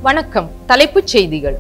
வணக்கம் தலைப்புச் செய்திகள்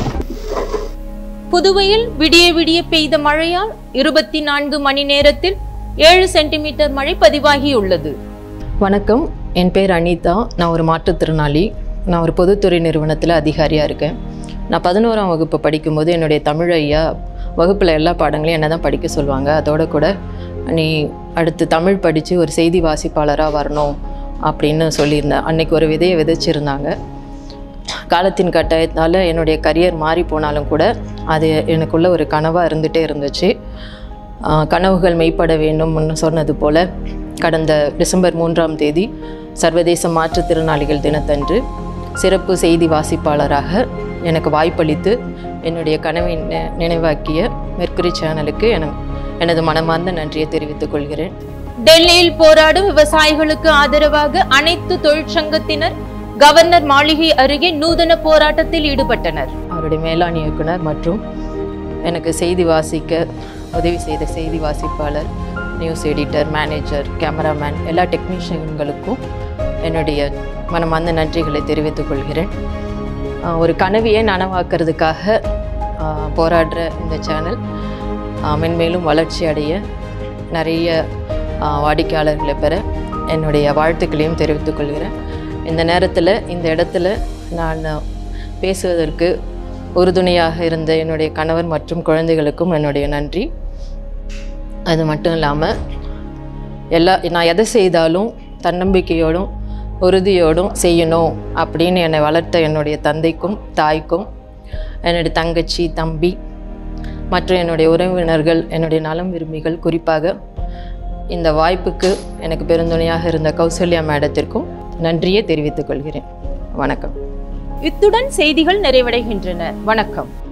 புதுவையில் விடிய விடிய பெய்த மழையால் இருபத்தி நான்கு மணி நேரத்தில் ஏழு சென்டிமீட்டர் மழை பதிவாகியுள்ளது வணக்கம் என் பேர் அனிதா நான் ஒரு மாற்றுத்திறனாளி நான் ஒரு பொதுத்துறை நிறுவனத்தில் அதிகாரியாக இருக்கேன் நான் பதினோராம் வகுப்பு படிக்கும்போது என்னுடைய தமிழ் ஐயா வகுப்பில் எல்லா பாடங்களையும் என்ன தான் படிக்க சொல்லுவாங்க அதோட கூட நீ அடுத்து தமிழ் படித்து ஒரு செய்தி வாசிப்பாளராக வரணும் அப்படின்னு சொல்லியிருந்தேன் அன்னைக்கு ஒரு விதையை விதைச்சிருந்தாங்க காலத்தின் கட்டாயத்தால் என்னுடைய கரியர் மாறி போனாலும் கூட அது எனக்குள்ள ஒரு கனவாக இருந்துகிட்டே இருந்துச்சு ஆஹ் கனவுகள் மெய்ப்பட வேண்டும்னு சொன்னது போல் கடந்த டிசம்பர் மூன்றாம் தேதி சர்வதேச மாற்றுத்திறனாளிகள் தினத்தன்று சிறப்பு செய்தி வாசிப்பாளராக எனக்கு வாய்ப்பளித்து என்னுடைய கனவை நி- நினைவாக்கிய மெர்க்குரி சேனலுக்கு என எனது மனமார்ந்த நன்றியை தெரிவித்துக் கொள்கிறேன் டெல்லியில் போராடும் விவசாயிகளுக்கு ஆதரவாக அனைத்து தொழிற்சங்கத்தினர் கவர்னர் மாளிகை அருகே நூதன போராட்டத்தில் ஈடுபட்டனர் அவருடைய மேலாண் இயக்குனர் மற்றும் எனக்கு செய்தி வாசிக்க உதவி செய்த செய்தி வாசிப்பாளர் நியூஸ் எடிட்டர் மேனேஜர் கேமராமேன் எல்லா டெக்னீஷியன்களுக்கும் என்னுடைய மனமார்ந்த நன்றிகளை தெரிவித்துக் கொள்கிறேன் ஆஹ் ஒரு கனவையே நனவாக்குறதுக்காக ஆஹ் போராடுற இந்த சேனல் ஆஹ் மென்மேலும் வளர்ச்சி அடைய நிறைய ஆஹ் வாடிக்கையாளர்களை பெற என்னுடைய வாழ்த்துக்களையும் தெரிவித்துக் கொள்கிறேன் இந்த நேரத்தில் இந்த இடத்துல நான் பேசுவதற்கு உறுதுணையாக இருந்த என்னுடைய கணவர் மற்றும் குழந்தைகளுக்கும் என்னுடைய நன்றி அது மட்டும் இல்லாமல் எல்லா நான் எதை செய்தாலும் தன்னம்பிக்கையோடும் உறுதியோடும் செய்யணும் அப்படின்னு என்னை வளர்த்த என்னுடைய தந்தைக்கும் தாய்க்கும் என்னுடைய தங்கச்சி தம்பி மற்றும் என்னுடைய உறவினர்கள் என்னுடைய நலம் விரும்பிகள் குறிப்பாக இந்த வாய்ப்புக்கு எனக்கு பெருந்துணையாக இருந்த கௌசல்யா மேடத்திற்கும் நன்றியை தெரிவித்துக் கொள்கிறேன் வணக்கம் இத்துடன் செய்திகள் நிறைவடைகின்றன வணக்கம்